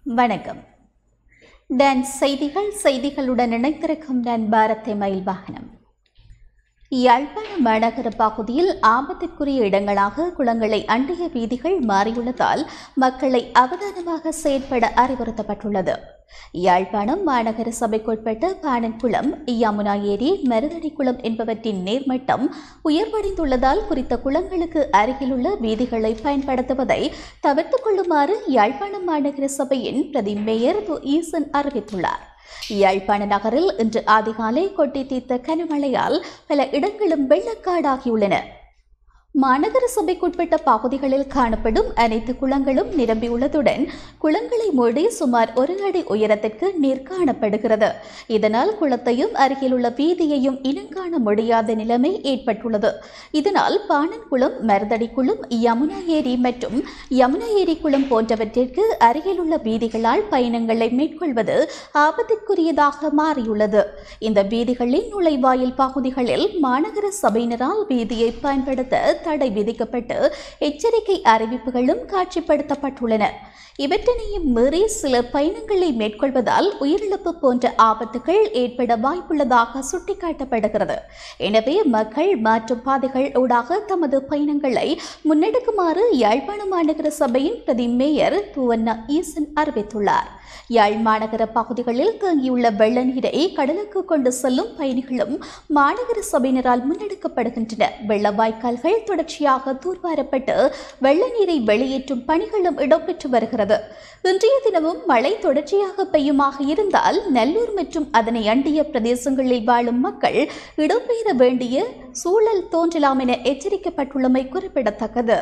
வணக்கம் டான்ஸ் செய்திகள் செய்திகளுடன் இணைத்திருக்கும் நான் பாரத் மயில் வாகனம் யாழ்ப்பாண மாநகர பகுதியில் ஆபத்திற்குரிய இடங்களாக குளங்களை அண்டிய வீதிகள் மாறியுள்ளதால் மக்களை அவதானமாக செயற்பட அறிவுறுத்தப்பட்டுள்ளது யாழ்ப்பாணம் மாநகர சபைக்குட்பட்ட பாணன்குளம் யமுனா ஏரி மருதடிக்குளம் என்பவற்றின் நீர்மட்டம் உயர்வடைந்துள்ளதால் குறித்த குளங்களுக்கு அருகிலுள்ள வீதிகளை பயன்படுத்துவதை தவிர்த்துக் கொள்ளுமாறு யாழ்ப்பாணம் மாநகர சபையின் பிரதி மேயர் து ஈசன் அறிவித்துள்ளார் யாழ்ப்பாண நகரில் இன்று அதிகாலை கொட்டி தீர்த்த கனமழையால் பல இடங்களும் வெள்ளக்காடாகியுள்ளன மாநகர சபைக்குட்பட்ட பகுதிகளில் காணப்படும் அனைத்து குளங்களும் நிரம்பியுள்ளதுடன் குளங்களை மூடி சுமார் ஒரு அடி உயரத்திற்கு நீர் காணப்படுகிறது இதனால் குளத்தையும் அருகிலுள்ள வீதியையும் இனங்காண முடியாத நிலைமை ஏற்பட்டுள்ளது இதனால் பாணன்குளம் மருதடிக்குளம் யமுனா ஏரி மற்றும் யமுனா ஏரி குளம் போன்றவற்றிற்கு அருகிலுள்ள வீதிகளால் பயணங்களை மேற்கொள்வது ஆபத்திற்குரியதாக மாறியுள்ளது இந்த வீதிகளின் நுழைவாயில் பகுதிகளில் மாநகர சபையினரால் வீதியை பயன்படுத்த தடை விதிக்கப்பட்டு எச்சரிக்கை அறிவிப்புகளும் காட்சிப்படுத்தப்பட்டுள்ளன இவற்றினையும் மீறி சிலர் பயணங்களை மேற்கொள்வதால் உயிரிழப்பு போன்ற ஆபத்துகள் ஏற்பட வாய்ப்புள்ளதாக சுட்டிக்காட்டப்படுகிறது எனவே மக்கள் மாற்றுப் பாதைகள் ஊடாக தமது பயணங்களை முன்னெடுக்குமாறு யாழ்ப்பாண மாநகர சபையின் பிரதி மேயர் துவன்னா ஈசன் அறிவித்துள்ளார் யாழ் மாநகர பகுதிகளில் தேங்கியுள்ள வெள்ள நீரை கடலுக்கு கொண்டு செல்லும் பயணிகளும் மாநகர சபையினரால் முன்னெடுக்கப்படுகின்றன வெள்ள வாய்க்கால்கள் தொடர்ச்சியாக தூர்வாரப்பட்டு வெள்ள நீரை வெளியேற்றும் பணிகளும் இடம்பெற்று வருகிறது இன்றைய தினமும் மழை தொடர்ச்சியாக பெய்யுமாக இருந்தால் நல்லூர் மற்றும் அதனை அண்டிய பிரதேசங்களில் வாழும் மக்கள் இடம்பெயர வேண்டிய சூழல் தோன்றலாம் என எச்சரிக்கப்பட்டுள்ளமை குறிப்பிடத்தக்கது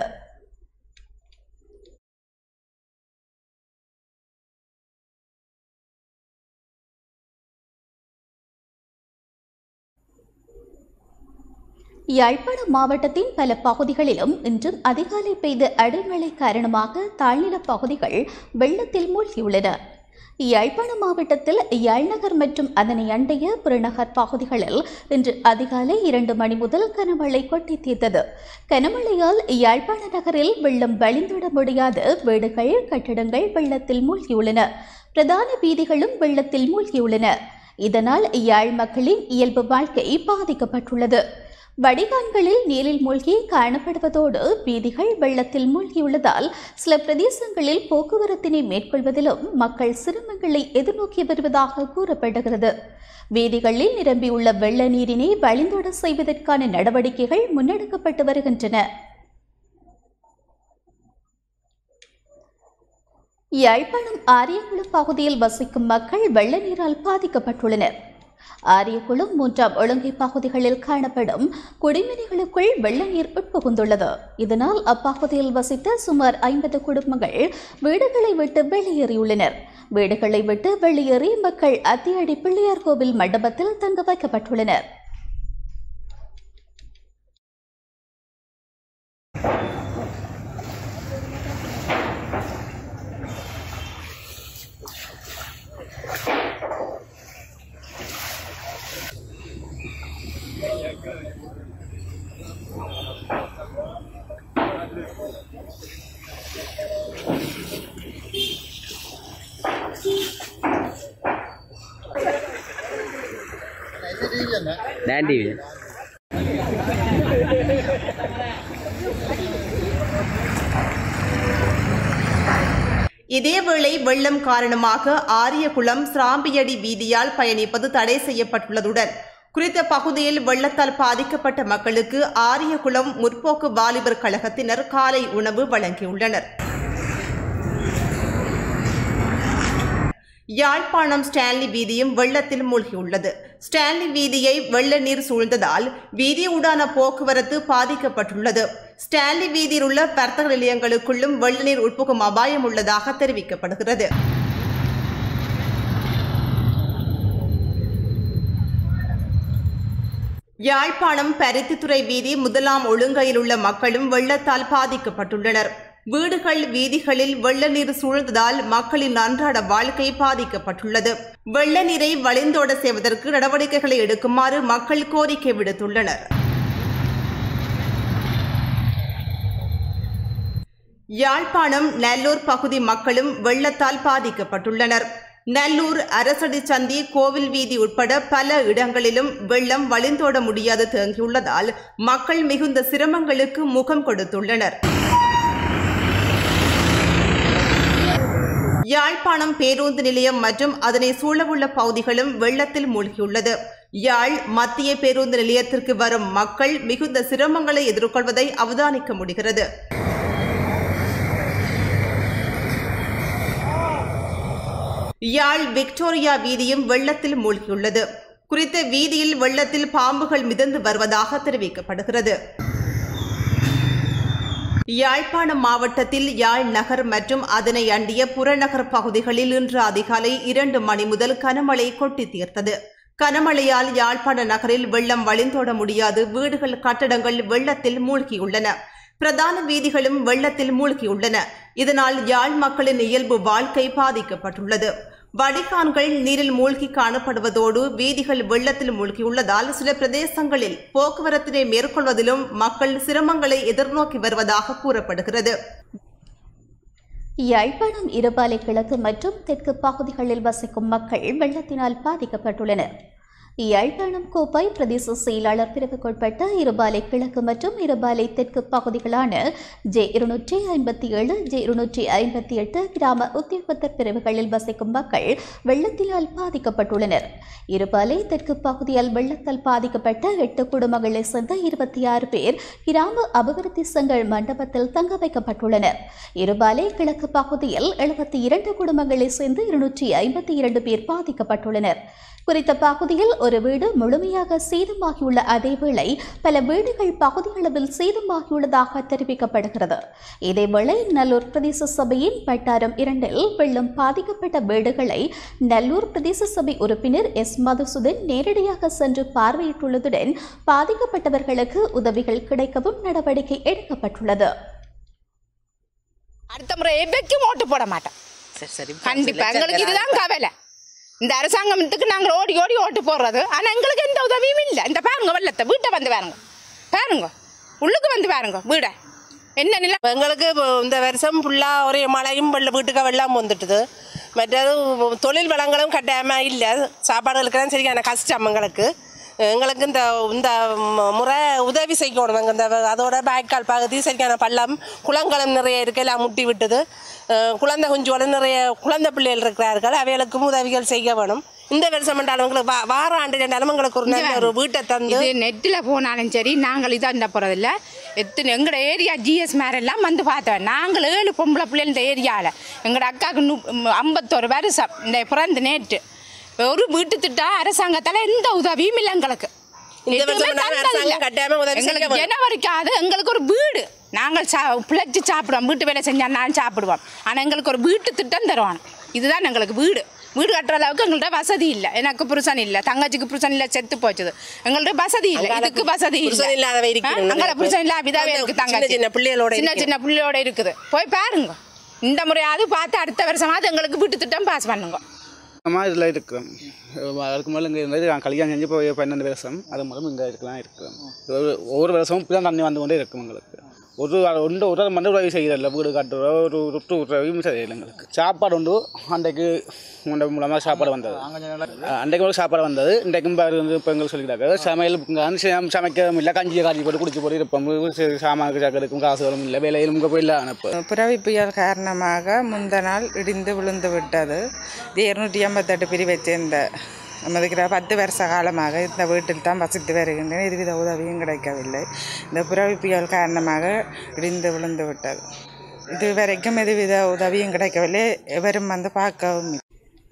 யாழ்ப்பாணம் மாவட்டத்தின் பல பகுதிகளிலும் இன்றும் அதிகாலை பெய்த அடைமழை காரணமாக தாழ்நில பகுதிகள் வெள்ளத்தில் மூழ்கியுள்ளன யாழ்ப்பாணம் மாவட்டத்தில் யாழ்நகர் மற்றும் அதனை அண்டைய புறநகர் பகுதிகளில் இன்று அதிகாலை இரண்டு மணி முதல் கனமழை கொட்டி தீர்த்தது கனமழையால் யாழ்ப்பாண நகரில் வெள்ளம் வழிந்துவிட முடியாத வீடுகள் கட்டிடங்கள் வெள்ளத்தில் மூழ்கியுள்ளன பிரதான வீதிகளும் வெள்ளத்தில் மூழ்கியுள்ளன இதனால் யாழ் மக்களின் இயல்பு வாழ்க்கை பாதிக்கப்பட்டுள்ளது வடிகான்களில் நீரில் மூழ்கி காணப்படுவதோடு வீதிகள் வெள்ளத்தில் மூழ்கியுள்ளதால் சில பிரதேசங்களில் போக்குவரத்தினை மேற்கொள்வதிலும் மக்கள் சிரமங்களை எதிர்நோக்கி வருவதாக கூறப்படுகிறது வீதிகளில் நிரம்பியுள்ள வெள்ள நீரினை வழிந்தோட செய்வதற்கான நடவடிக்கைகள் முன்னெடுக்கப்பட்டு வருகின்றன யாழ்ப்பாணம் ஆரியகுளம் பகுதியில் வசிக்கும் மக்கள் வெள்ள நீரால் பாதிக்கப்பட்டுள்ளனர் ஆரியகுளம் மூன்றாம் ஒழுங்கை பகுதிகளில் காணப்படும் குடிமனைகளுக்குள் வெள்ள நீர் உட்புகுந்துள்ளது இதனால் அப்பகுதியில் வசித்த சுமார் ஐம்பது குடும்பங்கள் வீடுகளை விட்டு வெளியேறியுள்ளனர் வீடுகளை விட்டு வெளியேறி மக்கள் அத்தியடி பிள்ளையார் கோவில் மண்டபத்தில் தங்க வைக்கப்பட்டுள்ளனர் Dan TV. இதேவேளை வெள்ளம் காரணமாக ஆரியகுளம் சிராம்பியடி வீதியால் பயணிப்பது தடை செய்யப்பட்டுள்ளதுடன் குறித்த பகுதியில் வெள்ளத்தால் பாதிக்கப்பட்ட மக்களுக்கு ஆரியகுளம் முற்போக்கு வாலிபர் கழகத்தினர் காலை உணவு வழங்கியுள்ளனர் யாழ்ப்பாணம் ஸ்டான்லி வீதியும் வெள்ளத்தில் மூழ்கியுள்ளது ஸ்டான்லி வீதியை வெள்ள நீர் சூழ்ந்ததால் வீதியூடான போக்குவரத்து பாதிக்கப்பட்டுள்ளது ஸ்டான்லி வீதியில் உள்ள வர்த்தக நிலையங்களுக்குள்ளும் வெள்ள நீர் உட்புகும் அபாயம் உள்ளதாக தெரிவிக்கப்படுகிறது யாழ்ப்பாணம் பருத்தித்துறை வீதி முதலாம் ஒழுங்கையில் உள்ள மக்களும் வெள்ளத்தால் பாதிக்கப்பட்டுள்ளனர் வீடுகள் வீதிகளில் வெள்ள நீர் சூழ்ந்ததால் மக்களின் அன்றாட வாழ்க்கை பாதிக்கப்பட்டுள்ளது வெள்ள நீரை வழிந்தோட செய்வதற்கு நடவடிக்கைகளை எடுக்குமாறு மக்கள் கோரிக்கை விடுத்துள்ளனர் யாழ்ப்பாணம் நல்லூர் பகுதி மக்களும் வெள்ளத்தால் பாதிக்கப்பட்டுள்ளனர் நல்லூர் அரசடி சந்தி கோவில் வீதி உட்பட பல இடங்களிலும் வெள்ளம் வழிந்தோட முடியாது தேங்கியுள்ளதால் மக்கள் மிகுந்த சிரமங்களுக்கு முகம் கொடுத்துள்ளனர் யாழ்ப்பாணம் பேருந்து நிலையம் மற்றும் அதனை சூழவுள்ள பகுதிகளும் வெள்ளத்தில் மூழ்கியுள்ளது யாழ் மத்திய பேருந்து நிலையத்திற்கு வரும் மக்கள் மிகுந்த சிரமங்களை எதிர்கொள்வதை அவதானிக்க முடிகிறது யாழ் விக்டோரியா வீதியும் வெள்ளத்தில் மூழ்கியுள்ளது குறித்த வீதியில் வெள்ளத்தில் பாம்புகள் மிதந்து வருவதாக தெரிவிக்கப்படுகிறது யாழ்ப்பாணம் மாவட்டத்தில் யாழ் நகர் மற்றும் அதனை அண்டிய புறநகர் பகுதிகளில் இன்று அதிகாலை இரண்டு மணி முதல் கனமழை கொட்டி தீர்த்தது கனமழையால் யாழ்ப்பாண நகரில் வெள்ளம் வழிந்தோட முடியாது வீடுகள் கட்டடங்கள் வெள்ளத்தில் மூழ்கியுள்ளன பிரதான வீதிகளும் வெள்ளத்தில் மூழ்கியுள்ளன இதனால் யாழ் மக்களின் இயல்பு வாழ்க்கை பாதிக்கப்பட்டுள்ளது வடிகான்கள் நீரில் மூழ்கி காணப்படுவதோடு வீதிகள் வெள்ளத்தில் மூழ்கியுள்ளதால் சில பிரதேசங்களில் போக்குவரத்தினை மேற்கொள்வதிலும் மக்கள் சிரமங்களை எதிர்நோக்கி வருவதாக கூறப்படுகிறது யாழ்ப்பாணம் இருபாலை கிழக்கு மற்றும் தெற்கு பகுதிகளில் வசிக்கும் மக்கள் வெள்ளத்தினால் பாதிக்கப்பட்டுள்ளனர் யாழ்ப்பாணம் கோப்பாய் பிரதேச செயலாளர் பிரிவுக்குட்பட்ட இருபாலை கிழக்கு மற்றும் இருபாலை தெற்கு பகுதிகளான ஜே இருநூற்றி ஐம்பத்தி ஏழு ஜே இருநூற்றி ஐம்பத்தி எட்டு கிராம உத்தியோகத்தர் பிரிவுகளில் வசிக்கும் மக்கள் வெள்ளத்தினால் பாதிக்கப்பட்டுள்ளனர் இருபாலை தெற்கு பகுதியால் வெள்ளத்தால் பாதிக்கப்பட்ட எட்டு குடும்பங்களை சேர்ந்த இருபத்தி ஆறு பேர் கிராம அபிவிருத்தி சங்க மண்டபத்தில் தங்க வைக்கப்பட்டுள்ளனர் இருபாலை கிழக்கு பகுதியில் எழுபத்தி இரண்டு குடும்பங்களை சேர்ந்து இருநூற்றி ஐம்பத்தி இரண்டு பேர் பாதிக்கப்பட்டுள்ளனர் குறித்த பகுதியில் ஒரு வீடு முழுமையாக சேதமாகியுள்ள அதேவேளை பல வீடுகள் பகுதியளவில் சேதமாகியுள்ளதாக தெரிவிக்கப்படுகிறது இதேவேளை நல்லூர் பிரதேச சபையின் வட்டாரம் இரண்டில் வெள்ளம் பாதிக்கப்பட்ட வீடுகளை நல்லூர் பிரதேச சபை உறுப்பினர் எஸ் மதுசூதன் நேரடியாக சென்று பார்வையிட்டுள்ளதுடன் பாதிக்கப்பட்டவர்களுக்கு உதவிகள் கிடைக்கவும் நடவடிக்கை எடுக்கப்பட்டுள்ளது அடுத்த முறை எவைக்கும் ஓட்டு போட மாட்டோம் சரி சரி கண்டிப்பா எங்களுக்கு இதுதான் கவலை இந்த அரசாங்கத்துக்கு நாங்கள் ஓடி ஓடி ஓட்டு போடுறது ஆனால் எங்களுக்கு எந்த உதவியும் இல்லை இந்த பாருங்க வெள்ளத்தை வீட்டை வந்து பாருங்க பாருங்க உள்ளுக்கு வந்து பாருங்க வீடை என்ன நிலை எங்களுக்கு இப்போ இந்த வருஷம் ஃபுல்லாக ஒரே மழையும் வெள்ள வீட்டுக்கு வெள்ளம் வந்துட்டுது மற்றது தொழில் வளங்களும் கட்டாயமாக இல்லை சாப்பாடுகளுக்கெல்லாம் சரியான கஷ்டம் எங்களுக்கு எங்களுக்கு இந்த இந்த ம- முறை உதவி செய்யணும் எங்க இந்த அதோட பேக்கால் பகுதி சரியான பள்ளம் குளங்களும் நிறைய இருக்கு எல்லாம் முட்டி விட்டுது அஹ் குழந்தை குஞ்சுகளும் நிறைய குழந்தை பிள்ளைகள் இருக்கிறார்கள் அவைகளுக்கும் உதவிகள் செய்ய வேணும் இந்த வருஷம் என்றாலும் எங்களுக்கு வா- வார ஆண்டு ரெண்டாலும் எங்களுக்கு ஒரு நல்ல ஒரு வீட்டை தந்து இது நெட்டில் போனாலும் சரி நாங்கள் இதாக போகிறதில்ல எத்தனை எங்களோட ஏரியா ஜிஎஸ் மேரெல்லாம் வந்து பார்த்தோம் நாங்கள் ஏழு பொம்பளை பிள்ளைகள் இந்த ஏரியாவில் எங்களோட அக்காவுக்கு நு ஐம்பத்தொரு வருஷம் இந்த பிறந்த நேற்று ஒரு வீட்டு திட்டம் அரசாங்கத்தால் எந்த உதவியும் இல்லை எங்களுக்கு இந்த எதுவுமே வருஷம் நாங்கள் தந்ததில்லை. அரசாங்கம் கட்டாயமா உதவி செய்ய எங்களுக்கு வேணும். ஜனவரிக்காவது எங்களுக்கு ஒரு வீடு நாங்கள் சா பிழைச்சி சாப்பிடுவோம் வீட்டு வேலை செஞ்சால் நான் சாப்பிடுவோம் ஆனால் எங்களுக்கு ஒரு வீட்டு திட்டம் தருவாங்க இதுதான் எங்களுக்கு வீடு வீடு கட்டுற அளவுக்கு எங்கள்கிட்ட வசதி இல்லை எனக்கு புருஷன் இல்லை தங்கச்சிக்கு புருஷன் இல்லை செத்து போச்சுது எங்கள்ட்ட வசதி இல்லை அங்கால இதுக்கு வசதி இல்லை புருஷன் இல்லாதவ இருக்கிறது ஆ, அங்கால நிறைய புருஷன் பேர். இல்ல விதாவே அந்த இருக்கு சின்ன தங்கச்சி சின்ன பிள்ளைகளோட சின்ன இருக்குது. சின்ன பிள்ளையோட இருக்குது போய் பாருங்க இந்த முறையாவது பார்த்து அடுத்த வருஷமாவது எங்களுக்கு வீட்டு திட்டம் பாஸ் பண்ணுங்க அம்மா இதில் இருக்கிறோம் அதுக்கு முதல்ல இங்கே இருந்தது நான் கல்யாணம் செஞ்சு போய் பன்னெண்டு வருஷம் அது மூலம் இங்கே இருக்கலாம் இருக்கிறோம் ஒரு- ஒவ்வொரு வருஷமும் இப்படி தான் தண்ணி வந்து கொண்டே இருக்கும் எங்களுக்கு ஒரு ஒன்று ஒரு மணி உதவி செய்யறதில்ல வீடு கட்டுற ஒரு ரொட்டு உதவியும் செய்யல எங்களுக்கு சாப்பாடு உண்டு அன்றைக்கு உண்ட மூலமாக சாப்பாடு வந்தது அஹ் அன்றைக்கு ஒரு சாப்பாடு வந்தது இன்றைக்கும் பாரு வந்து இப்போ எங்களுக்கு சொல்லிக்கிறாங்க சமையல் இங்க வந்து சமைக்க சமைக்கவும் இல்லை கஞ்சியை காய்ச்சி போட்டு குடிச்சு போட்டு இருப்போம் சரி, சாமானுக்கு சக்கரைக்கும் காசுகளும் இல்லை வேலையிலும் இங்கே போய் இல்லை அனுப்பு புரவி புயல் காரணமாக முந்த நாள் இடிந்து விழுந்து விட்டது இது இருநூற்றி ஐம்பத்தெட்டு பிரிவை சேர்ந்த நமது கிர பத்து வருஷ காலமாக இந்த வீட்டில் தான் வசித்து வருகின்றன எதுவித உதவியும் கிடைக்கவில்லை இந்த புரவி புயல் காரணமாக இடிந்து விழுந்து விட்டது இதுவரைக்கும் எதுவித உதவியும் கிடைக்கவில்லை எவரும் வந்து பார்க்கவும் இல்லை.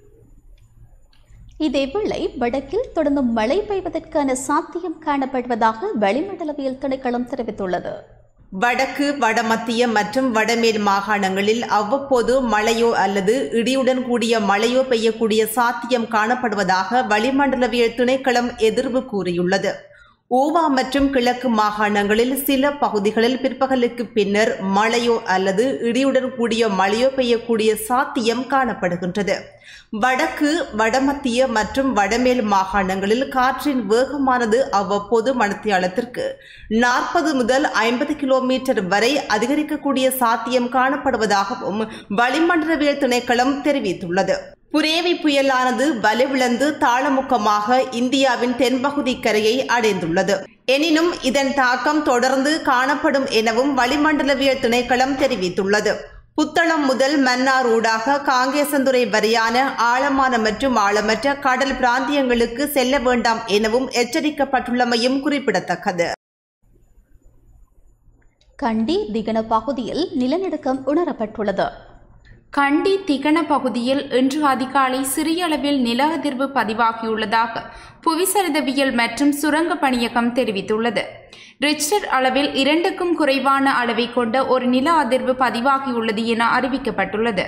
இதேவேளை வடக்கில் தொடர்ந்து மழை பெய்வதற்கான சாத்தியம் காணப்படுவதாக வளிமண்டலவியல் திணைக்களம் தெரிவித்துள்ளது வடக்கு வடமத்திய மற்றும் வடமேல் மாகாணங்களில் அவ்வப்போது மழையோ அல்லது இடியுடன் கூடிய மழையோ பெய்யக்கூடிய சாத்தியம் காணப்படுவதாக வளிமண்டலவியல் திணைக்களம் எதிர்வு கூறியுள்ளது ஊவா மற்றும் கிழக்கு மாகாணங்களில் சில பகுதிகளில் பிற்பகலுக்கு பின்னர் மழையோ அல்லது இடியுடன் கூடிய மழையோ பெய்யக்கூடிய சாத்தியம் காணப்படுகின்றது வடக்கு வடமத்திய மற்றும் வடமேல் மாகாணங்களில் காற்றின் வேகமானது அவ்வப்போது மணித்தியாலத்திற்கு நாற்பது முதல் ஐம்பது கிலோமீட்டர் வரை அதிகரிக்கக்கூடிய சாத்தியம் காணப்படுவதாகவும் வளிமண்டலவியல் திணைக்களம் தெரிவித்துள்ளது புரேவி புயலானது வலுவிழந்து தாளமுக்கமாக இந்தியாவின் தென்பகுதி கரையை அடைந்துள்ளது எனினும் இதன் தாக்கம் தொடர்ந்து காணப்படும் எனவும் வளிமண்டலவியல் திணைக்களம் தெரிவித்துள்ளது புத்தளம் முதல் மன்னார் ஊடாக காங்கேசந்துறை வரையான ஆழமான மற்றும் ஆழமற்ற கடல் பிராந்தியங்களுக்கு செல்ல வேண்டாம் எனவும் எச்சரிக்கப்பட்டுள்ளமையும் குறிப்பிடத்தக்கது கண்டி திகன பகுதியில் நிலநடுக்கம் உணரப்பட்டுள்ளது கண்டி திகன பகுதியில் இன்று அதிகாலை சிறிய அளவில் நில அதிர்வு பதிவாகியுள்ளதாக புவிசரிதவியல் மற்றும் சுரங்க பணியகம் தெரிவித்துள்ளது ரிக்டர் அளவில் இரண்டுக்கும் குறைவான அளவை கொண்ட ஒரு நில அதிர்வு பதிவாகியுள்ளது என அறிவிக்கப்பட்டுள்ளது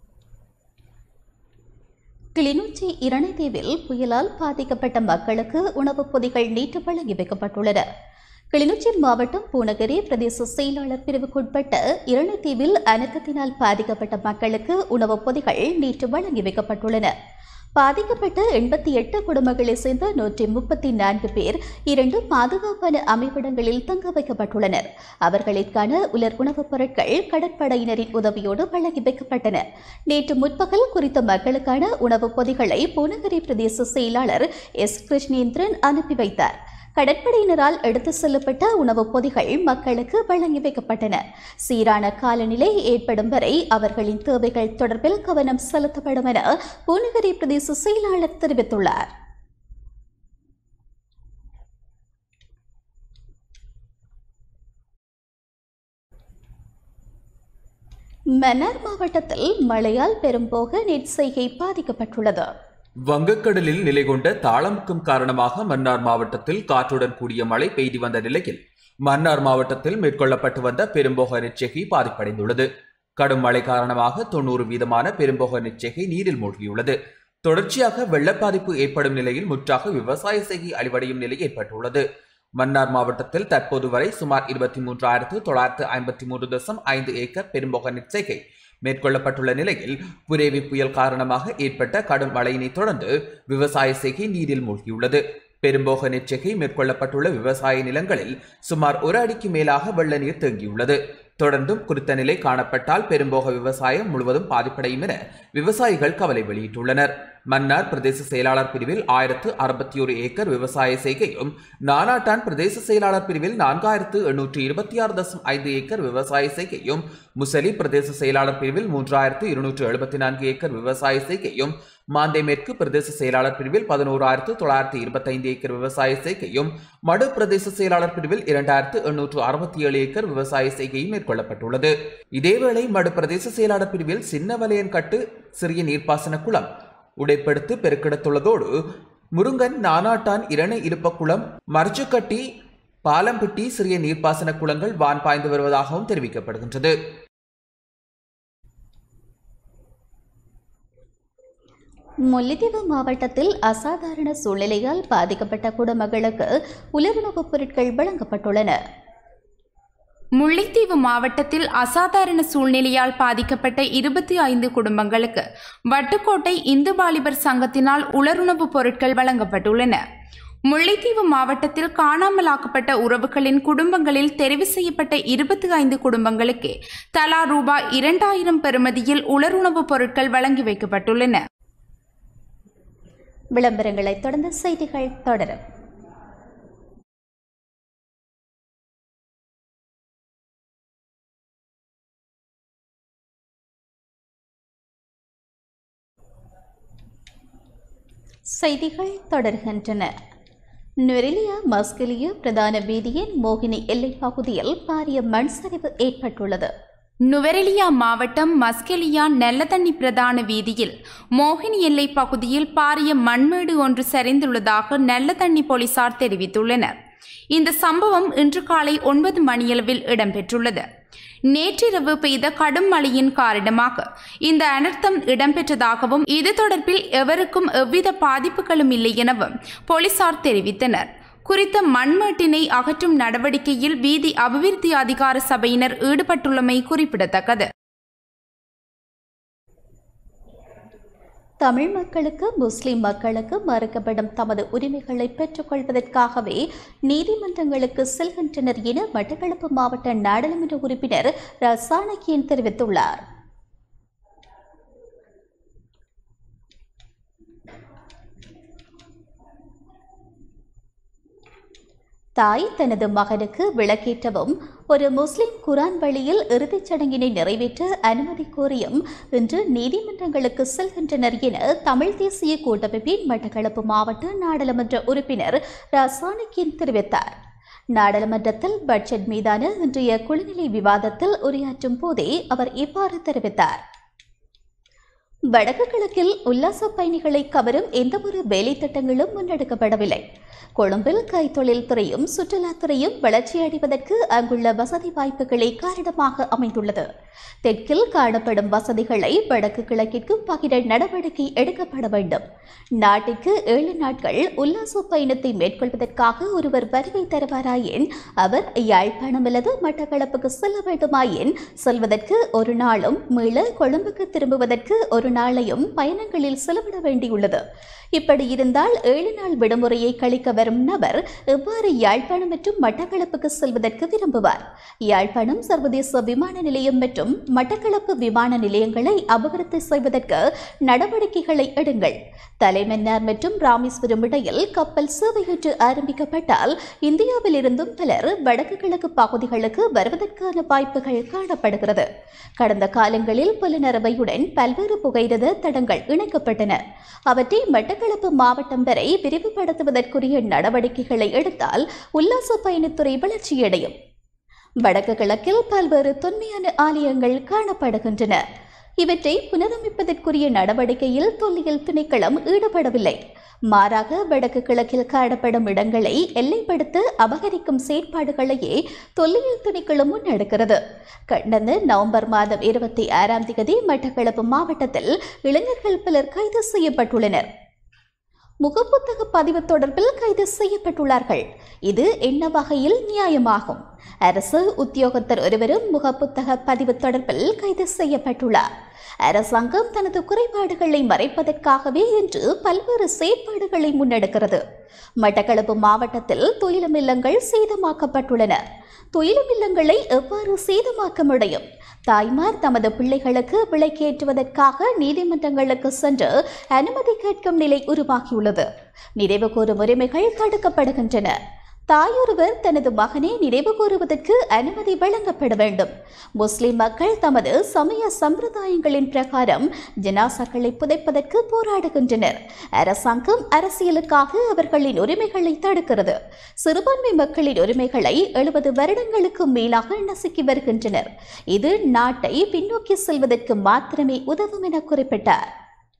கிளிநொச்சி இரணைதீவில் புயலால் பாதிக்கப்பட்ட மக்களுக்கு உணவுப் பொதிகள் நீட்டு வழங்கி வைக்கப்பட்டுள்ளன கிளிநொச்சி மாவட்டம் பூனகிரி பிரதேச செயலாளர் பிரிவுக்குட்பட்ட இரணைத்தீவில் அனர்த்தத்தினால் பாதிக்கப்பட்ட மக்களுக்கு உணவுப் பொதிகள் நேற்று வழங்கி வைக்கப்பட்டுள்ளன பாதிக்கப்பட்ட எண்பத்தி எட்டு குடும்பங்களைச் சேர்ந்த நூற்றி முப்பத்தி நான்கு பேர் இரண்டு பாதுகாப்பான அமைவிடங்களில் தங்க வைக்கப்பட்டுள்ளனர் அவர்களுக்கான உலர் உணவுப் பொருட்கள் கடற்படையினரின் உதவியோடு வழங்கி வைக்கப்பட்டன நேற்று முற்பகல் குறித்த மக்களுக்கான உணவுப் பொதிகளை பூனகிரி பிரதேச செயலாளர் எஸ் கிருஷ்ணேந்திரன் அனுப்பி வைத்தார் கடற்படையினரால் எடுத்து செல்லப்பட்ட உணவுப் பொதிகள் மக்களுக்கு வழங்கி வைக்கப்பட்டன சீரான காலநிலை ஏற்படும் வரை அவர்களின் தேவைகள் தொடர்பில் கவனம் செலுத்தப்படும் என பூனகிரி பிரதேச செயலாளர் தெரிவித்துள்ளார் மன்னார் மாவட்டத்தில் மழையால் பெரும்போக நெற்செய்கை பாதிக்கப்பட்டுள்ளது வங்கக்கடலில் நிலை கொண்ட தாளமுக்கம் காரணமாக மன்னார் மாவட்டத்தில் காற்றுடன் கூடிய மழை பெய்து வந்த நிலையில் மன்னார் மாவட்டத்தில் மேற்கொள்ளப்பட்டு வந்த பெரும்போக நெச்செகை பாதிப்படைந்துள்ளது கடும் மழை காரணமாக தொண்ணூறு வீதமான பெரும்போக நெச்செகை நீரில் மூழ்கியுள்ளது தொடர்ச்சியாக வெள்ள பாதிப்பு ஏற்படும் நிலையில் முற்றாக விவசாய செய்கை அழிவடையும் நிலை ஏற்பட்டுள்ளது மன்னார் மாவட்டத்தில் தற்போது வரை சுமார் இருபத்தி மூன்றாயிரத்து தொள்ளாயிரத்து ஐம்பத்தி மூன்று தசம் ஐந்து ஏக்கர் பெரும்போக நெற்செய்கை மேற்கொள்ளப்பட்டுள்ள நிலையில் புரேவி புயல் காரணமாக ஏற்பட்ட கடும் மழையினை தொடர்ந்து விவசாய செய்கை நீரில் மூழ்கியுள்ளது பெரும்போக நெற்செகை மேற்கொள்ளப்பட்டுள்ள விவசாய நிலங்களில் சுமார் ஒரு அடிக்கு மேலாக வெள்ள நீர் தேங்கியுள்ளது தொடர்ந்தும் குறித்த நிலை காணப்பட்டால் பெரும்போக விவசாயம் முழுவதும் பாதிப்படையும் என விவசாயிகள் கவலை வெளியிட்டுள்ளனர் மன்னார் பிரதேச செயலாளர் பிரிவில் ஆயிரத்து அறுபத்தி ஒரு ஏக்கர் விவசாய செய்கையும் நானாட்டான் பிரதேச செயலாளர் பிரிவில் நான்காயிரத்து எண்ணூற்று இருபத்தி ஆறு தசம் ஐந்து ஏக்கர் விவசாய செய்கையும் முசலி பிரதேச செயலாளர் பிரிவில் மூன்றாயிரத்து இருநூற்று எழுபத்தி நான்கு ஏக்கர் விவசாய செய்கையும் மாந்தை மேற்கு பிரதேச செயலாளர் பிரிவில் பதினோராயிரத்து தொள்ளாயிரத்து இருபத்தைந்து ஏக்கர் விவசாய செய்கையும் மடு பிரதேச செயலாளர் பிரிவில் இரண்டாயிரத்து எண்ணூற்று அறுபத்தி ஏழு ஏக்கர் விவசாய செய்கையும் மேற்கொள்ளப்பட்டுள்ளது இதேவேளை மடு பிரதேச செயலாளர் பிரிவில் சின்ன வலையன் கட்டு சிறிய நீர்ப்பாசன குளம் உடைப்படுத்து பெருக்கெடுத்துள்ளதோடு முருங்கன் நானாட்டான் இரணை இருப்பக்குளம் மர்ச்சுக்கட்டி பாலம்பட்டி சிறிய நீர்ப்பாசன குளங்கள் வான் பாய்ந்து வருவதாகவும் தெரிவிக்கப்படுகின்றது முல்லைத்தீவு மாவட்டத்தில் அசாதாரண சூழ்நிலையால் பாதிக்கப்பட்ட குடும்பங்களுக்கு உலருணவுப் பொருட்கள் வழங்கப்பட்டுள்ளன முல்லைத்தீவு மாவட்டத்தில் அசாதாரண சூழ்நிலையால் பாதிக்கப்பட்ட இருபத்தி ஐந்து குடும்பங்களுக்கு வட்டுக்கோட்டை இந்து வாலிபர் சங்கத்தினால் உலருணவுப் பொருட்கள் வழங்கப்பட்டுள்ளன முல்லைத்தீவு மாவட்டத்தில் காணாமலாக்கப்பட்ட உறவுகளின் குடும்பங்களில் தெரிவு செய்யப்பட்ட இருபத்தி ஐந்து குடும்பங்களுக்கு தலா ரூபாய் இரண்டாயிரம் பெறுமதியில் உலருணவுப் பொருட்கள் வழங்கி வைக்கப்பட்டுள்ளன விளம்பரங்களை தொடர்ந்து செய்திகள் தொடரும் செய்திகள் தொடர்கின்றன நெரிலியா மஸ்கெலியா பிரதான வீதியின் மோகினி எல்லைப் பகுதியில் பாரிய மண் சரிவு ஏற்பட்டுள்ளது நுவரெலியா மாவட்டம் மஸ்கெலியா நெல்லதண்ணி பிரதான வீதியில் மோகினி எல்லை பகுதியில் பாரிய மண்மேடு ஒன்று சரிந்துள்ளதாக நெல்லதண்ணி போலீசார் தெரிவித்துள்ளனர் இந்த சம்பவம் இன்று காலை ஒன்பது மணியளவில் இடம்பெற்றுள்ளது நேற்றிரவு பெய்த கடும் மழையின் காரணமாக இந்த அனர்த்தம் இடம்பெற்றதாகவும் இது தொடர்பில் எவருக்கும் எவ்வித பாதிப்புகளும் இல்லை எனவும் போலீசார் தெரிவித்தனர் குறித்த மண்மேட்டினை அகற்றும் நடவடிக்கையில் வீதி அபிவிருத்தி அதிகார சபையினர் ஈடுபட்டுள்ளமை குறிப்பிடத்தக்கது தமிழ் மக்களுக்கு முஸ்லிம் மக்களுக்கு மறுக்கப்படும் தமது உரிமைகளை பெற்றுக்கொள்வதற்காகவே நீதிமன்றங்களுக்கு செல்கின்றனர் என மட்டக்களப்பு மாவட்ட நாடாளுமன்ற உறுப்பினர் ர சாணக்கியன் தெரிவித்துள்ளார் தாய் தனது மகனுக்கு விளக்கேற்றவும் ஒரு முஸ்லிம் குரான் வழியில் இறுதிச் சடங்கினை நிறைவேற்ற அனுமதி கோரியும் இன்று நீதிமன்றங்களுக்கு செல்கின்றனர் என தமிழ் தேசிய கூட்டமைப்பின் மட்டக்களப்பு மாவட்ட நாடாளுமன்ற உறுப்பினர் ரா சாணக்கியன் தெரிவித்தார் நாடாளுமன்றத்தில் பட்ஜெட் மீதான இன்றைய குழுநிலை விவாதத்தில் உரையாற்றும் போதே அவர் இவ்வாறு தெரிவித்தார் வடக்கு கிழக்கில் உல்லாச பயணிகளை கவரும் எந்தவொரு வேலை திட்டங்களும் முன்னெடுக்கப்படவில்லை கொழும்பில் கைத்தொழில் துறையும் சுற்றுலாத்துறையும் வளர்ச்சியடைவதற்கு அங்குள்ள வசதி வாய்ப்புகளே காரணமாக அமைந்துள்ளது தெற்கில் காணப்படும் வசதிகளை வடக்கு கிழக்கிற்கும் பகிர நடவடிக்கை எடுக்கப்பட வேண்டும் நாட்டிற்கு ஏழு நாட்கள் உல்லாச பயணத்தை மேற்கொள்வதற்காக ஒருவர் வருகை தருவாராயின் அவர் யாழ்ப்பாணம் அல்லது மட்டக்களப்புக்கு செல்ல வேண்டுமாயின் செல்வதற்கு ஒரு நாளும் மீள கொழும்புக்கு திரும்புவதற்கு ஒரு நாளையும் பயணங்களில் செலவிட வேண்டியுள்ளது இப்படி இருந்தால் ஏழு நாள் விடுமுறையை கழிக்க வரும் நபர் எவ்வாறு யாழ்ப்பாணம் மற்றும் மட்டக்களப்புக்கு செல்வதற்கு விரும்புவார் யாழ்ப்பாணம் சர்வதேச விமான நிலையம் மற்றும் மட்டக்களப்பு விமான நிலையங்களை அபிவிருத்தி செய்வதற்கு நடவடிக்கைகளை எடுங்கள் தலைமன்னார் மற்றும் ராமேஸ்வரம் இடையில் கப்பல் சேவையொன்று ஆரம்பிக்கப்பட்டால் இந்தியாவில் இருந்தும் பலர் வடக்கு கிழக்கு பகுதிகளுக்கு வருவதற்கான வாய்ப்புகள் காணப்படுகிறது கடந்த காலங்களில் புலனரவையுடன் பல்வேறு புகையிரத தடங்கள் இணைக்கப்பட்டன அவற்றை மட்டக்களப்பு மாவட்டம் வரை விரிவுபடுத்துவதற்குரிய நடவடிக்கைகளை எடுத்தால் உல்லாச பயணத்துறை வளர்ச்சியடையும் வடக்கு கிழக்கில் பல்வேறு தொன்மையான ஆலயங்கள் காணப்படுகின்றன இவற்றை புனரமைப்பதற்குரிய நடவடிக்கையில் தொல்லியல் திணைக்களம் ஈடுபடவில்லை மாறாக வடக்கு கிழக்கில் காணப்படும் இடங்களை எல்லைப்படுத்த அபகரிக்கும் செயற்பாடுகளையே தொல்லியல் திணைக்களம் முன்னெடுக்கிறது கடந்த நவம்பர் மாதம் இருபத்தி ஆறாம் தேதி மட்டக்களப்பு மாவட்டத்தில் இளைஞர்கள் பலர் கைது செய்யப்பட்டுள்ளனர் முகப்புத்தக பதிவு தொடர்பில் கைது செய்யப்பட்டுள்ளார்கள் இது என்ன வகையில் நியாயமாகும் அரசு உத்தியோகத்தர் ஒருவரும் முகப்புத்தக பதிவு தொடர்பில் கைது செய்யப்பட்டுள்ளார் அரசாங்கம் தனது குறைபாடுகளை மறைப்பதற்காகவே இன்று பல்வேறு செயற்பாடுகளை முன்னெடுக்கிறது மட்டக்களப்பு மாவட்டத்தில் துயிலும் இல்லங்கள் சேதமாக்கப்பட்டுள்ளன துயிலும் இல்லங்களை எவ்வாறு சேதமாக்க முடியும் தாய்மார் தமது பிள்ளைகளுக்கு விலைக்கேற்றுவதற்காக நீதிமன்றங்களுக்கு சென்று அனுமதி கேட்கும் நிலை உருவாகியுள்ளது நிறைவு கூறும் உரிமைகள் தடுக்கப்படுகின்றன தாயொருவர் தனது மகனை நினைவு கூறுவதற்கு அனுமதி வழங்கப்பட வேண்டும் முஸ்லிம் மக்கள் தமது சமய சம்பிரதாயங்களின் பிரகாரம் ஜனாசாக்களை புதைப்பதற்கு போராடுகின்றனர் அரசாங்கம் அரசியலுக்காக அவர்களின் உரிமைகளை தடுக்கிறது சிறுபான்மை மக்களின் உரிமைகளை எழுபது வருடங்களுக்கு மேலாக நசுக்கி வருகின்றனர் இது நாட்டை பின்னோக்கி செல்வதற்கு மாத்திரமே உதவும் என குறிப்பிட்டார்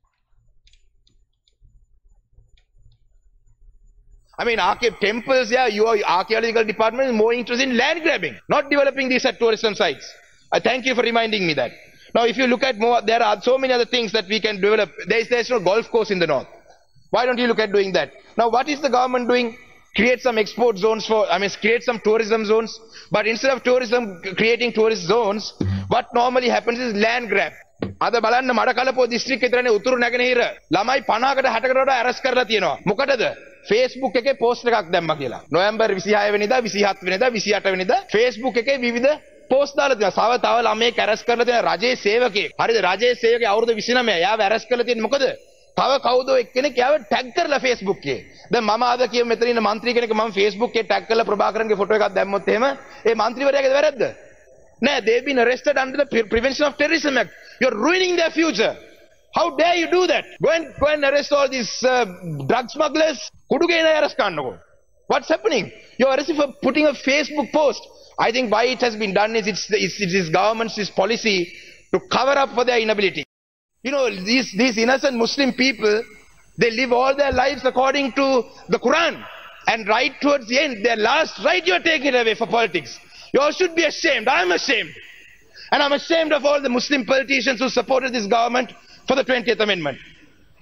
I mean, archae- temples, yeah, your archaeological department is more interested in land grabbing, not developing these at tourism sites. I thank you for reminding me that. Now, if you look at more, there are so many other things that we can develop. There is, there's no golf course in the north. Why don't you look at doing that? Now, what is the government doing? Create some export zones for, I mean, create some tourism zones. But instead of tourism, creating tourist zones, what normally happens is land grab. අද බලන්න මඩකලපෝ district විතරනේ උතුරු නැගෙනහිර ළමයි 50කට 60කට වඩා අරස් කරලා තියෙනවා. මොකටද? Facebook එකේ පෝස්ට් එකක් දැම්මා කියලා. නොවැම්බර් 26 වෙනිදා 27 වෙනිදා 28 වෙනිදා Facebook එකේ විවිධ පෝස්ට් දාලා තියෙනවා. සව තව ළමයෙක් අරස් කරලා තියෙන රජයේ සේවකයෙක්. හරිද? රජයේ සේවකයෙක් අවුරුදු 29 එයාව අරස් කරලා තියෙන්නේ මොකද? තව කවුදෝ එක්කෙනෙක් එයාව ටැග් කරලා Facebook එකේ. දැන් මම ආද කියමු මෙතන ඉන්න മന്ത്രി කෙනෙක් මම Facebook එකේ ටැග් කරලා ප්‍රභාකරන්ගේ ෆොටෝ එකක් දැම්මොත් එහෙම ඒ മന്ത്രിවරයාගේ වැරද්ද? නෑ they've been arrested under the Pre- Prevention of Terrorism Act. You're ruining their future. How dare you do that? Go and go and arrest all these uh, drug smugglers. කුඩුගේ නෑ arrest කරන්නකෝ. What's happening? You're arrested for putting a Facebook post. I think why it has been done is it's, it's, it is government's this policy to cover up for their inability. You know, these, these innocent Muslim people, they live all their lives according to the Quran. And right towards the end, their last right, you're taking it away for politics. You all should be ashamed. I'm ashamed. And I'm ashamed of all the Muslim politicians who supported this government for the 20th Amendment.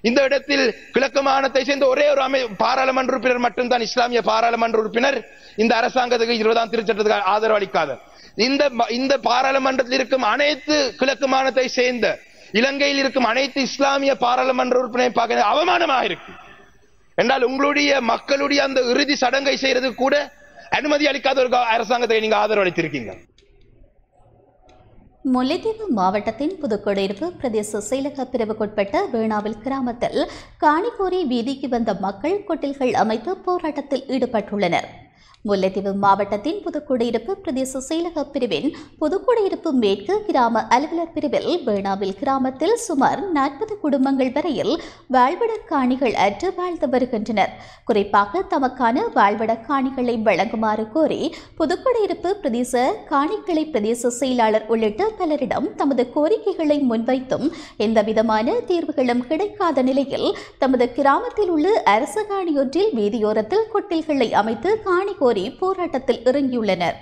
இந்த இடத்தில் கிழக்கு மாகாணத்தை சேர்ந்த ஒரே ஒரு அமை பாராளுமன்ற உறுப்பினர் மட்டும்தான் இஸ்லாமிய பாராளுமன்ற உறுப்பினர் இந்த அரசாங்கத்துக்கு இருபதாம் திருச்சட்டத்துக்கு ஆதரவு அளிக்காத இந்த ம- இந்த பாராளுமன்றத்தில் இருக்கும் அனைத்து கிழக்கு மாகாணத்தை சேர்ந்த இலங்கையில் இருக்கும் அனைத்து இஸ்லாமிய பாராளுமன்ற உறுப்பினரை பார்க்க அவமானமாக இருக்கு என்றால் உங்களுடைய மக்களுடைய அந்த இறுதி சடங்கை செய்யறதுக்கு கூட அனுமதி அளிக்காத ஒரு க- அரசாங்கத்தை நீங்க ஆதரவு அளித்திருக்கீங்க முல்லைத்தீவு மாவட்டத்தின் புதுக்குடியிருப்பு பிரதேச செயலக பிரிவுக்குட்பட்ட வேணாவில் கிராமத்தில் காணிக்கோரி வீதிக்கு வந்த மக்கள் கொட்டில்கள் அமைத்து போராட்டத்தில் ஈடுபட்டுள்ளனர் முல்லைத்தீவு மாவட்டத்தின் புதுக்குடியிருப்பு பிரதேச செயலக பிரிவின் புதுக்குடியிருப்பு மேற்கு கிராம அலுவலர் பிரிவில் வேணாவில் கிராமத்தில் சுமார் நாற்பது குடும்பங்கள் வரையில் வாழ்விட காணிகள் அற்று வாழ்ந்து வருகின்றனர் குறிப்பாக தமக்கான வாழ்விட காணிகளை வழங்குமாறு கோரி புதுக்குடியிருப்பு பிரதேச காணிக்கிளை பிரதேச செயலாளர் உள்ளிட்ட பலரிடம் தமது கோரிக்கைகளை முன்வைத்தும் எந்தவிதமான தீர்வுகளும் கிடைக்காத நிலையில் தமது கிராமத்தில் உள்ள அரச காணியொன்றில் வீதியோரத்தில் கொட்டில்களை அமைத்து காணி கோரி போராட்டத்தில் இறங்கியுள்ளனர்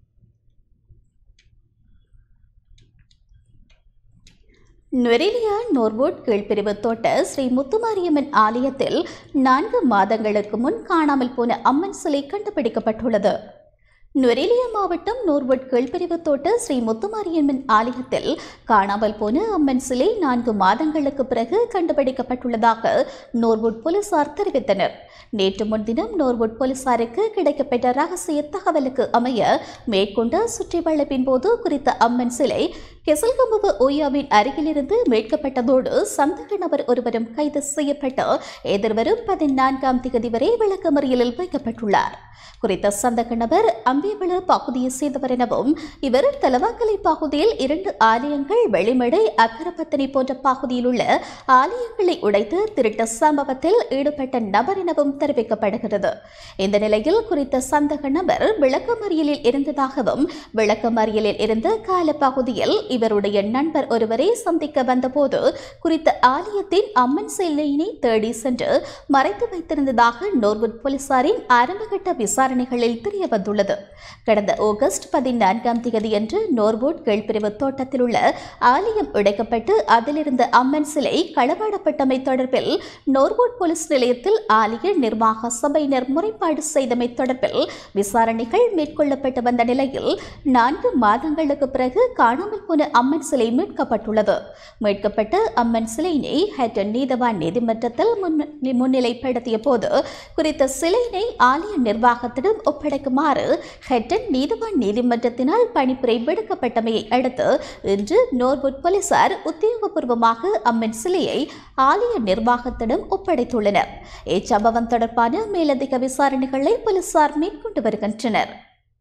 நுரெலியா நோர்வோட் கீழ்பிரிவு தோட்ட ஸ்ரீ முத்துமாரியம்மன் ஆலயத்தில் நான்கு மாதங்களுக்கு முன் காணாமல் போன அம்மன் சிலை கண்டுபிடிக்கப்பட்டுள்ளது நுரெலியா மாவட்டம் நோர்வட் கீழ்பிரிவு தோட்ட ஸ்ரீ முத்துமாரியம்மன் ஆலயத்தில் காணாமல் போன அம்மன் சிலை நான்கு மாதங்களுக்கு பிறகு கண்டுபிடிக்கப்பட்டுள்ளதாக நோர்வுட் போலீசார் தெரிவித்தனர் நேற்று முன்தினம் நோர்வுட் போலீசாருக்கு கிடைக்கப்பெற்ற ரகசிய தகவலுக்கு அமைய மேற்கொண்ட சுற்றி வளைப்பின் போது குறித்த அம்மன் சிலை கெசல்கம்புவ ஓயாவின் அருகிலிருந்து மீட்கப்பட்டதோடு சந்தேக நபர் ஒருவரும் கைது செய்யப்பட்டு எதிர்வரும் பதினான்காம் தேதி வரை விளக்கமறியலில் வைக்கப்பட்டுள்ளார் குறித்த சந்தேக நபர் அம்பியவள பகுதியை சேர்ந்தவர் எனவும் இவர் தலவாக்கலை பகுதியில் இரண்டு ஆலயங்கள் வெளிமடை அக்கரப்பத்தனை போன்ற பகுதியில் உள்ள ஆலயங்களை உடைத்து திருட்ட சம்பவத்தில் ஈடுபட்ட நபர் எனவும் தெரிவிக்கப்படுகிறது இந்த நிலையில் குறித்த சந்தேக நபர் விளக்கமறியலில் இருந்ததாகவும் விளக்கமறியலில் இருந்த காலப்பகுதியில் இவருடைய நண்பர் ஒருவரை சந்திக்க வந்தபோது குறித்த ஆலயத்தின் அம்மன் சிலையினை தேடி சென்று மறைத்து வைத்திருந்ததாக நோர்வுட் போலீசாரின் ஆரம்பகட்ட விசாரணைகளில் தெரிய வந்துள்ளது கடந்த ஆகஸ்ட் பதினான்காம் தேதியன்று நோர்வுட் கீழ்பிரிவு தோட்டத்தில் உள்ள ஆலயம் உடைக்கப்பட்டு அதிலிருந்த அம்மன் சிலை களவாடப்பட்டமை தொடர்பில் நோர்வுட் போலீஸ் நிலையத்தில் ஆலய நிர்வாக சபையினர் முறைப்பாடு செய்தமை தொடர்பில் விசாரணைகள் மேற்கொள்ளப்பட்டு வந்த நிலையில் நான்கு மாதங்களுக்கு பிறகு காணாமல் போன அம்மன் சிலை மீட்கப்பட்டுள்ளது மீட்கப்பட்ட அம்மன் சிலையினை ஹேட்டன் நீதவான் நீதிமன்றத்தில் முன்- முன்னிலைப்படுத்திய போது குறித்த சிலையினை ஆலய நிர்வாகத்திடம் ஒப்படைக்குமாறு ஹெட்டன் நீதவான் நீதிமன்றத்தினால் பணிப்புரை விடுக்கப்பட்டமையை அடுத்து இன்று நோர்வுட் போலீசார் உத்தியோகபூர்வமாக அம்மன் சிலையை ஆலய நிர்வாகத்திடம் ஒப்படைத்துள்ளனர் இச்சம்பவம் தொடர்பான மேலதிக விசாரணைகளை போலீசார் மேற்கொண்டு வருகின்றனர்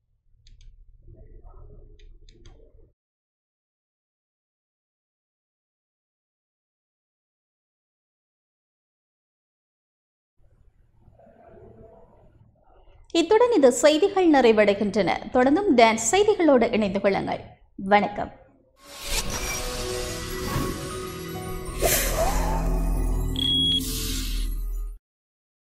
இத்துடன் இந்த செய்திகள் நிறைவடைகின்றன தொடர்ந்தும் டான்ஸ் செய்திகளோடு இணைந்து கொள்ளுங்கள் வணக்கம்